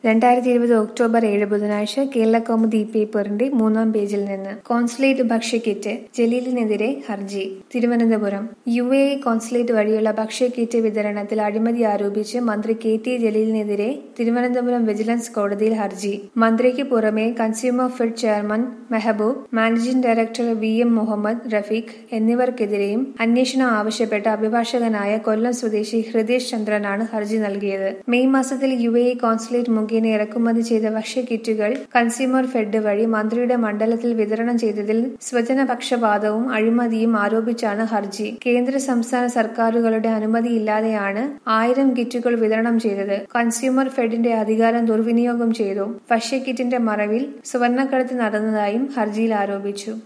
രണ്ടായിരത്തി ഇരുപത് ഒക്ടോബർ ഏഴ് ബുധനാഴ്ച കേരളകൗമുദി പേപ്പറിന്റെ മൂന്നാം പേജിൽ നിന്ന് കോൺസുലേറ്റ് ഭക്ഷ്യക്കിറ്റ് ജലീലിനെതിരെ ഹർജി Thiruvananthapuram U A E consulate വഴിയുള്ള ഭക്ഷ്യക്കിറ്റ് വിതരണത്തിൽ അഴിമതി ആരോപിച്ച് മന്ത്രി കെ ടി ജലീലിനെതിരെ തിരുവനന്തപുരം വിജിലൻസ് കോടതിയിൽ ഹർജി മന്ത്രിക്ക് പുറമെ consumer fed chairman Mehaboob managing director V M Muhammad Rafeeq എന്നിവർക്കെതിരെയും അന്വേഷണം ആവശ്യപ്പെട്ട അഭിഭാഷകനായ കൊല്ലം സ്വദേശി ഹൃദേശ് ചന്ദ്രനാണ് ഹർജി നൽകിയത് മെയ് മാസത്തിൽ യു എ ഇ കോൺസുലേറ്റ് മുഖേന ഇറക്കുമതി ചെയ്ത ഭക്ഷ്യക്കിറ്റുകൾ കൺസ്യൂമർ ഫെഡ് വഴി മന്ത്രിയുടെ മണ്ഡലത്തിൽ വിതരണം ചെയ്തതിൽ സ്വജനപക്ഷപാതവും അഴിമതിയും ആരോപിച്ചാണ് ഹർജി കേന്ദ്ര സംസ്ഥാന സർക്കാരുകളുടെ അനുമതിയില്ലാതെയാണ് ആയിരം കിറ്റുകൾ വിതരണം ചെയ്തത് കൺസ്യൂമർ ഫെഡിന്റെ അധികാരം ദുർവിനിയോഗം ചെയ്തു ഭക്ഷ്യക്കിറ്റിന്റെ മറവിൽ സ്വർണ്ണക്കടത്ത് നടന്നതായും ഹർജിയിൽ ആരോപിച്ചു